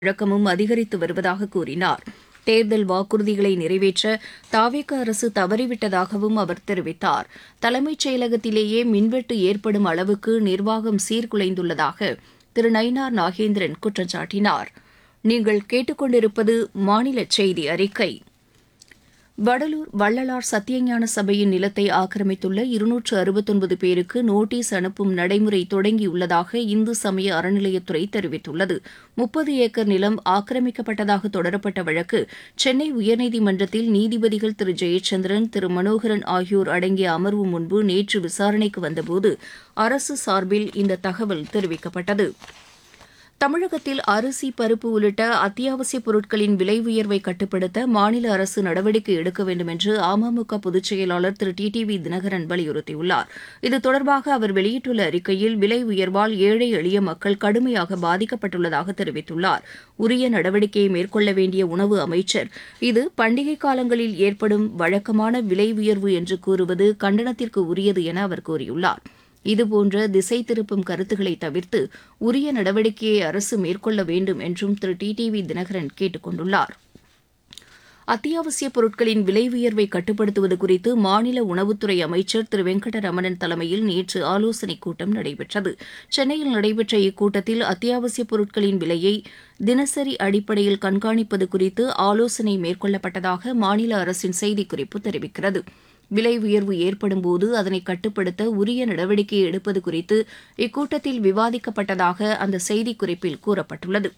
பழக்கமும் அதிகரித்து வருவதாக கூறினார் தேர்தல் வாக்குறுதிகளை நிறைவேற்ற தாவேக அரசு தவறிவிட்டதாகவும் அவர் தெரிவித்தார் தலைமைச் செயலகத்திலேயே மின்வெட்டு ஏற்படும் அளவுக்கு நிர்வாகம் சீர்குலைந்துள்ளதாக திரு நயினார் நாகேந்திரன் குற்றம் சாட்டினார் நீங்கள் கேட்டுக்கொண்டிருப்பது மாநில செய்தி அறிக்கை வடலூர் வள்ளலார் சத்தியஞான சபையின் நிலத்தை ஆக்கிரமித்துள்ள இருநூற்று அறுபத்தொன்பது பேருக்கு நோட்டீஸ் அனுப்பும் நடைமுறை தொடங்கியுள்ளதாக இந்து சமய அறநிலையத்துறை தெரிவித்துள்ளது முப்பது ஏக்கர் நிலம் ஆக்கிரமிக்கப்பட்டதாக தொடரப்பட்ட வழக்கு சென்னை உயர்நீதிமன்றத்தில் நீதிபதிகள் திரு ஜெயச்சந்திரன் திரு மனோகரன் ஆகியோர் அடங்கிய அமர்வு முன்பு நேற்று விசாரணைக்கு வந்தபோது அரசு சார்பில் இந்த தகவல் தெரிவிக்கப்பட்டது தமிழகத்தில் அரிசி பருப்பு உள்ளிட்ட அத்தியாவசிய பொருட்களின் விலை உயர்வை கட்டுப்படுத்த மாநில அரசு நடவடிக்கை எடுக்க வேண்டும் என்று அமமுக பொதுச் செயலாளர் Thiru T T V Dhinakaran வலியுறுத்தியுள்ளார் இது தொடர்பாக அவர் வெளியிட்டுள்ள அறிக்கையில் விலை உயர்வால் ஏழை எளிய மக்கள் கடுமையாக பாதிக்கப்பட்டுள்ளதாக தெரிவித்துள்ளார் உரிய நடவடிக்கையை மேற்கொள்ள வேண்டிய உணவு அமைச்சர் இது பண்டிகை காலங்களில் ஏற்படும் வழக்கமான விலை உயர்வு என்று கூறுவது கண்டனத்திற்கு உரியது என அவர் கூறியுள்ளார் இதுபோன்ற திசை திருப்பும் கருத்துக்களை தவிர்த்து உரிய நடவடிக்கையை அரசு மேற்கொள்ள வேண்டும் என்றும் Thiru T T V Dhinakaran கேட்டுக் கொண்டுள்ளார் அத்தியாவசிய பொருட்களின் விலை உயர்வை கட்டுப்படுத்துவது குறித்து மாநில உணவுத்துறை அமைச்சர் திரு வெங்கடரமணன் தலைமையில் நேற்று ஆலோசனைக் கூட்டம் நடைபெற்றது சென்னையில் நடைபெற்ற இக்கூட்டத்தில் அத்தியாவசிய பொருட்களின் விலையை தினசரி அடிப்படையில் கண்காணிப்பது குறித்து ஆலோசனை மேற்கொள்ளப்பட்டதாக மாநில அரசின் செய்திக்குறிப்பு தெரிவிக்கிறது விலை உயர்வு ஏற்படும்போது அதனை கட்டுப்படுத்த உரிய நடவடிக்கை எடுப்பது குறித்து இக்கூட்டத்தில் விவாதிக்கப்பட்டதாக அந்த செய்திக்குறிப்பில் கூறப்பட்டுள்ளது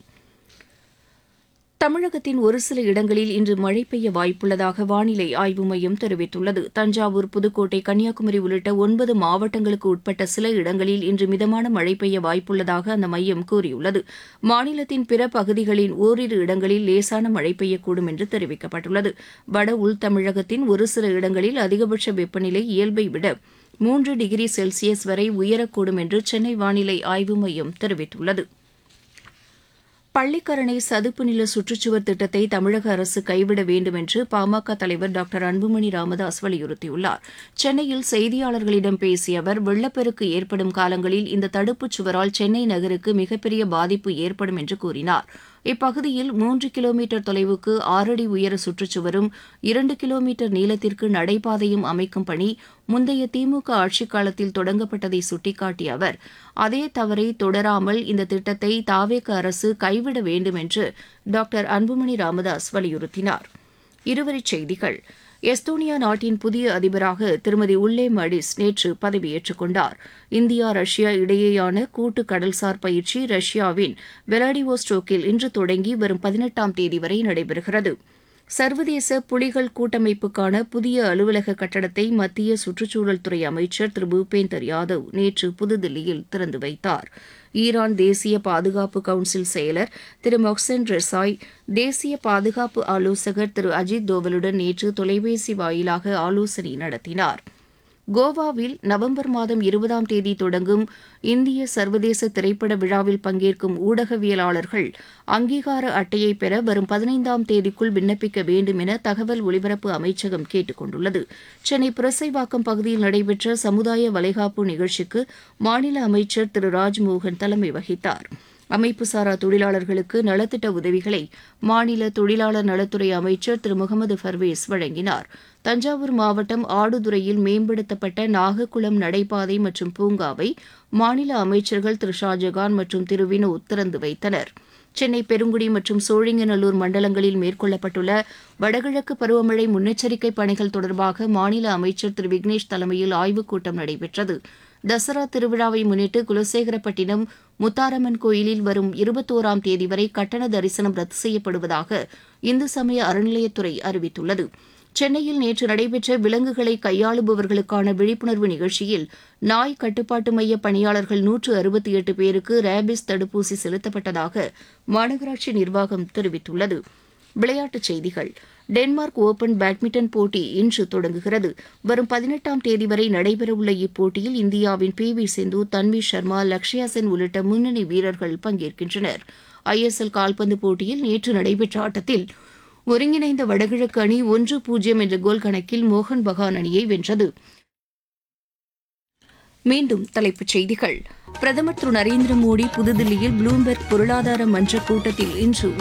தமிழகத்தின் ஒரு சில இடங்களில் இன்று மழை பெய்ய வாய்ப்புள்ளதாக வானிலை ஆய்வு மையம் தெரிவித்துள்ளது தஞ்சாவூர் புதுக்கோட்டை கன்னியாகுமரி உள்ளிட்ட ஒன்பது மாவட்டங்களுக்கு உட்பட்ட சில இடங்களில் இன்று மிதமான மழை பெய்ய வாய்ப்புள்ளதாக அந்த மையம் கூறியுள்ளது மாநிலத்தின் பிற பகுதிகளின் ஓரிரு இடங்களில் லேசான மழை பெய்யக்கூடும் என்று தெரிவிக்கப்பட்டுள்ளது வட உள் தமிழகத்தின் ஒரு சில இடங்களில் அதிகபட்ச வெப்பநிலை இயல்பை விட மூன்று டிகிரி செல்சியஸ் வரை உயரக்கூடும் என்று சென்னை வானிலை ஆய்வு மையம் தெரிவித்துள்ளது பள்ளிக்கரணை சதுப்பு நில சுற்றுச்சுவர் திட்டத்தை தமிழக அரசு கைவிட வேண்டும் என்று பாமக தலைவர் டாக்டர் அன்புமணி ராமதாஸ் வலியுறுத்தியுள்ளார் சென்னையில் செய்தியாளர்களிடம் பேசிய அவர் வெள்ளப்பெருக்கு ஏற்படும் காலங்களில் இந்த தடுப்புச் சுவரால் சென்னை நகருக்கு மிகப்பெரிய பாதிப்பு ஏற்படும் என்று கூறினார் இப்பகுதியில் மூன்று கிலோமீட்டர் தொலைவுக்கு ஆறடி உயர சுற்றுச்சுவரும் இரண்டு கிலோமீட்டர் நீளத்திற்கு நடைபாதையும் அமைக்கும் பணி முந்தைய திமுக ஆட்சிக் காலத்தில் தொடங்கப்பட்டதை சுட்டிக்காட்டிய அவர் அதே தவறை தொடராமல் இந்த திட்டத்தை தாவேக அரசு கைவிட வேண்டும் என்று டாக்டர் அன்புமணி ராமதாஸ் வலியுறுத்தினார் இருவரிச் செய்திகள் எஸ்தோனியா நாட்டின் புதிய அதிபராக திருமதி உல்லே மடிஸ் நேற்று பதவியேற்றுக் கொண்டார் இந்தியா ரஷ்யா இடையேயான கூட்டு கடல்சார் பயிற்சி ரஷ்யாவின் வெலாடிவோஸ்டோக்கில் இன்று தொடங்கி வரும் பதினெட்டாம் தேதி வரை நடைபெறுகிறது சர்வதேச புலிகள் கூட்டமைப்புக்கான புதிய அலுவலக கட்டடத்தை மத்திய சுற்றுச்சூழல் துறை அமைச்சர் திரு பூபேந்தர் யாதவ் நேற்று புதுதில்லியில் திறந்து வைத்தார் ஈரான் தேசிய பாதுகாப்பு கவுன்சில் செயலர் திரு மொஹ்சென் ரெசாய் தேசிய பாதுகாப்பு ஆலோசகர் திரு அஜித் தோவலுடன் நேற்று தொலைபேசி வாயிலாக ஆலோசனை நடத்தினார் கோவாவில் நவம்பர் மாதம் இருபதாம் தேதி தொடங்கும் இந்திய சர்வதேச திரைப்பட விழாவில் பங்கேற்கும் ஊடகவியலாளர்கள் அங்கீகார அட்டையை பெற வரும் பதினைந்தாம் தேதிக்குள் விண்ணப்பிக்க வேண்டும் என தகவல் ஒலிபரப்பு அமைச்சகம் கேட்டுக் கொண்டுள்ளது சென்னை புரசைவாக்கம் பகுதியில் நடைபெற்ற சமுதாய வளைகாப்பு நிகழ்ச்சிக்கு மாநில அமைச்சர் திரு ராஜ்மோகன் தலைமை வகித்தார் அமைப்புசாரா தொழிலாளர்களுக்கு நலத்திட்ட உதவிகளை மாநில தொழிலாளர் நலத்துறை அமைச்சர் திரு முகமது ஃபர்வேஸ் வழங்கினார் தஞ்சாவூர் மாவட்டம் ஆடுதுறையில் மேம்படுத்தப்பட்ட நாகக்குளம் நடைபாதை மற்றும் பூங்காவை மாநில அமைச்சர்கள் திரு ஷாஜகான் மற்றும் திரு வினோத் திறந்து வைத்தனர் சென்னை பெருங்குடி மற்றும் சோழிங்கநல்லூர் மண்டலங்களில் மேற்கொள்ளப்பட்டுள்ள வடகிழக்கு பருவமழை முன்னெச்சரிக்கை பணிகள் தொடர்பாக மாநில அமைச்சர் திரு விக்னேஷ் தலைமையில் ஆய்வுக் கூட்டம் நடைபெற்றது தசரா திருவிழாவை முன்னிட்டு குலசேகரப்பட்டினம் முத்தாரம்மன் கோயிலில் வரும் இருபத்தோராம் தேதி வரை கட்டண தரிசனம் ரத்து செய்யப்படுவதாக இந்து சமய அறநிலையத்துறை அறிவித்துள்ளது சென்னையில் நேற்று நடைபெற்ற விலங்குகளை கையாளுபவர்களுக்கான விழிப்புணர்வு நிகழ்ச்சியில் நாய் கட்டுப்பாட்டு மைய பணியாளர்கள் நூற்று அறுபத்தி எட்டு பேருக்கு ரேபிஸ் தடுப்பூசி செலுத்தப்பட்டதாக மாநகராட்சி நிர்வாகம் தெரிவித்துள்ளது விளையாட்டுச் செய்திகள் டென்மார்க் ஓபன் பேட்மிண்டன் போட்டி இன்று தொடங்குகிறது வரும் பதினெட்டாம் தேதி வரை நடைபெறவுள்ள இப்போட்டியில் இந்தியாவின் பி வி சிந்து தன்வி சர்மா லக்ஷயா சென் உள்ளிட்ட முன்னணி வீரர்கள் பங்கேற்கின்றனர் ஐஎஸ்எல் கால்பந்து போட்டியில் நேற்று நடைபெற்ற ஆட்டத்தில் ஒருங்கிணைந்த வடகிழக்கு அணி ஒன்று பூஜ்ஜியம் என்ற கோல் கணக்கில் மோகன் பகான் அணியை வென்றது மீண்டும் தலைப்புச் செய்திகள் பிரதமர் திரு நரேந்திர மோடி புதுதில்லியில் ப்ளூம்பெர்க் பொருளாதார மன்ற கூட்டத்தில் இன்று